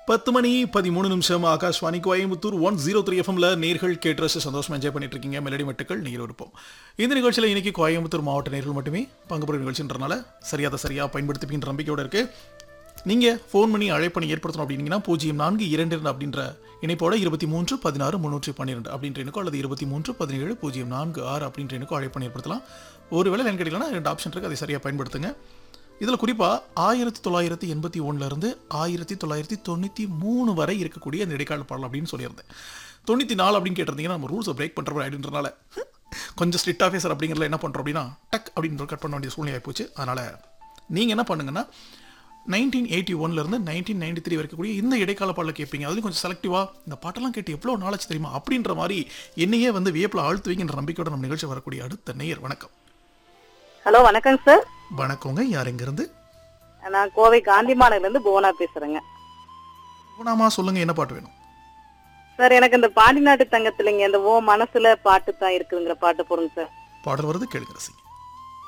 பத்து மணி பதிமூணு நிமிஷம் Akashvani Coimbatore one zero three எஃப்எம்ல நேர்கள் கேட்டு ரசிச்சு சந்தோஷமா என்ஜாய் பண்ணிட்டு இருக்கீங்க மெலடி மெட்டுக்கள் நீர் இருப்போம் இந்த நிகழ்ச்சியில் இன்னைக்கு கோயம்புத்தூர் மாவட்ட நேர்கள் மட்டுமே பங்கு பெறும் நிகழ்ச்சின்றனால சரியாத சரியா பயன்படுத்திப்பின்ற நம்பிக்கையோட இருக்கு நீங்க ஃபோன் பண்ணி அழைப்பணி ஏற்படுத்தணும் அப்படின்னீங்கன்னா பூஜ்ஜியம் நான்கு இரண்டு இரண்டு அப்படின்ற இணைப்போட இருபத்தி மூன்று பதினாறு முன்னூற்றி பன்னிரெண்டு அப்படின்ற எண்ணுக்கோ அல்லது இருபத்தி மூன்று பதினேழு பூஜ்ஜியம் நான்கு ஆறு அப்படின்ற எண்ணுக்கோ அழைப்பணி ஏற்படுத்தலாம் ஒருவேளை லைன் கிடைக்கலன்னா ரெண்டு ஆப்ஷன் இருக்கு அதை சரியா பயன்படுத்துங்க இதில் குறிப்பாக ஆயிரத்தி தொள்ளாயிரத்தி எண்பத்தி ஒன்றுலேருந்து ஆயிரத்தி தொள்ளாயிரத்தி தொண்ணூற்றி மூணு வரை இருக்கக்கூடிய இந்த இடைக்கால பாடல் அப்படின்னு சொல்லியிருந்தேன் தொண்ணூற்றி நாலு அப்படின்னு கேட்டிருந்தீங்கன்னா நம்ம ரூல்ஸை பிரேக் பண்ணுற அப்படின்றனால கொஞ்சம் ஸ்ட்ரிக்டாக ஃபேஸர் அப்படிங்கிறதுல என்ன பண்ணுறோம் அப்படின்னா டக் அப்படின்னு கட் பண்ண வேண்டிய சூழ்நிலை போச்சு அதனால் நீங்கள் என்ன பண்ணுங்கன்னா நைன்டீன் எயிட்டி ஒன்லேருந்து நைன்டீன் நைன்டி த்ரீ வரைக்கக்கூடிய இந்த இடைக்கால பாடல கேட்பீங்க அதுலேயும் கொஞ்சம் செலக்டிவாக இந்த பாட்டெல்லாம் கேட்டு எவ்வளோ நாளாச்சு தெரியுமா அப்படின்ற மாதிரி என்னையே வந்து வியப்பில் ஆழ்த்துவீங்கன்ற நம்பிக்கையோட நம்ம நிகழ்ச்சி வரக்கூடிய அடுத்த நேயர் வணக்கம் ஹலோ வணக்கங்க சார் வணக்கங்க யார் எங்கேருந்து நான் கோவை காந்தி மாநகர்ல இருந்து புவனா பேசுறேங்க குணாமா சொல்லுங்க என்ன பாட்டு வேணும் சார் எனக்கு இந்த பாண்டி நாட்டு தங்கத்துலங்க இந்த ஓ மனசுல பாட்டு தான் இருக்குங்கிற பாட்டு போடுங்க சார் பாடல் வருது கேளுங்க ரசிங்க